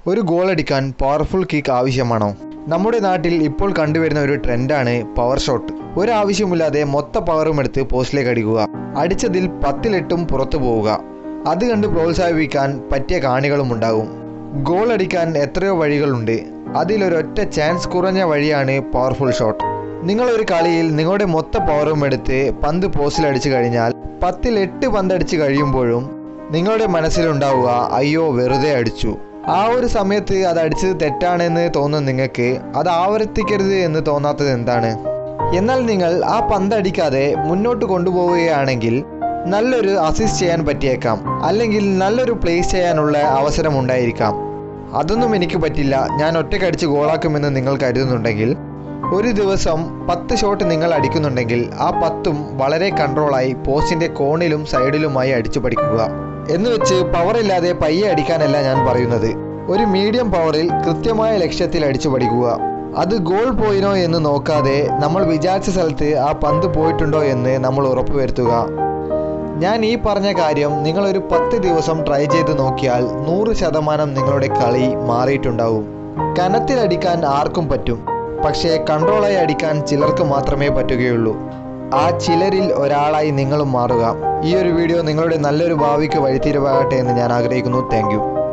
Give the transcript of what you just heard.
ഒരു ഗോൾ അടിക്കാൻ powerful kick ആവശ്യമാണോ നമ്മുടെ നാട്ടിൽ ഇപ്പോൾ കണ്ടുവരുന്ന ഒരു ട്രെൻഡാണ് പവർ ഷോട്ട് ഒരാവശ്യമില്ലാതെ മൊത്ത പവറും എടുത്ത് പോസ്റ്റിലേക്ക് അടിക്കുക അടിച്ചതിൽ പത്തിലെട്ടും പുറത്തു പോവുക അത് കണ്ട് പ്രോത്സാഹിപ്പിക്കാൻ പറ്റിയ കാണികളും ഉണ്ടാകും ഗോൾ അടിക്കാൻ എത്രയോ വഴികളുണ്ട് അതിലൊരൊറ്റ ചാൻസ് കുറഞ്ഞ വഴിയാണ് പവർഫുൾ ഷോട്ട് നിങ്ങൾ ഒരു കളിയിൽ നിങ്ങളുടെ മൊത്ത പവറും എടുത്ത് പന്ത് പോസ്റ്റിൽ അടിച്ചു കഴിഞ്ഞാൽ പത്തിൽ എട്ട് പന്ത് അടിച്ച് കഴിയുമ്പോഴും നിങ്ങളുടെ മനസ്സിലുണ്ടാവുക അയ്യോ വെറുതെ അടിച്ചു ആ ഒരു സമയത്ത് അത് അടിച്ചത് തെറ്റാണെന്ന് തോന്നുന്ന നിങ്ങൾക്ക് അത് ആവർത്തിക്കരുത് എന്ന് തോന്നാത്തത് എന്താണ് എന്നാൽ നിങ്ങൾ ആ പന്ത് അടിക്കാതെ മുന്നോട്ട് കൊണ്ടുപോവുകയാണെങ്കിൽ നല്ലൊരു അസിസ്റ്റ് ചെയ്യാൻ പറ്റിയേക്കാം അല്ലെങ്കിൽ നല്ലൊരു പ്ലേസ് ചെയ്യാനുള്ള അവസരം ഉണ്ടായിരിക്കാം അതൊന്നും എനിക്ക് പറ്റില്ല ഞാൻ ഒറ്റക്കടിച്ച് ഗോളാക്കുമെന്ന് നിങ്ങൾ കരുതുന്നുണ്ടെങ്കിൽ ഒരു ദിവസം പത്ത് ഷോട്ട് നിങ്ങൾ അടിക്കുന്നുണ്ടെങ്കിൽ ആ പത്തും വളരെ കൺട്രോളായി പോസ്റ്റിന്റെ കോണിലും സൈഡിലുമായി അടിച്ചു പഠിക്കുക എന്ന് വെച്ച് പവർ ഇല്ലാതെ പയ്യെ അടിക്കാനല്ല ഞാൻ പറയുന്നത് ഒരു മീഡിയം പവറിൽ കൃത്യമായ ലക്ഷ്യത്തിൽ അടിച്ചു പഠിക്കുക അത് ഗോൾ പോയിനോ എന്ന് നോക്കാതെ നമ്മൾ വിചാരിച്ച സ്ഥലത്ത് ആ പന്ത് പോയിട്ടുണ്ടോ എന്ന് നമ്മൾ ഉറപ്പുവരുത്തുക ഞാൻ ഈ പറഞ്ഞ കാര്യം നിങ്ങളൊരു പത്ത് ദിവസം ട്രൈ ചെയ്ത് നോക്കിയാൽ നൂറ് ശതമാനം നിങ്ങളുടെ കളി മാറിയിട്ടുണ്ടാവും കനത്തിലടിക്കാൻ ആർക്കും പറ്റും പക്ഷേ കൺട്രോളായി അടിക്കാൻ ചിലർക്ക് മാത്രമേ പറ്റുകയുള്ളൂ ആ ചിലരിൽ ഒരാളായി നിങ്ങളും മാറുക ഈ ഒരു വീഡിയോ നിങ്ങളുടെ നല്ലൊരു ഭാവിക്ക് വഴിത്തിരിവാകട്ടെ എന്ന് ഞാൻ ആഗ്രഹിക്കുന്നു താങ്ക്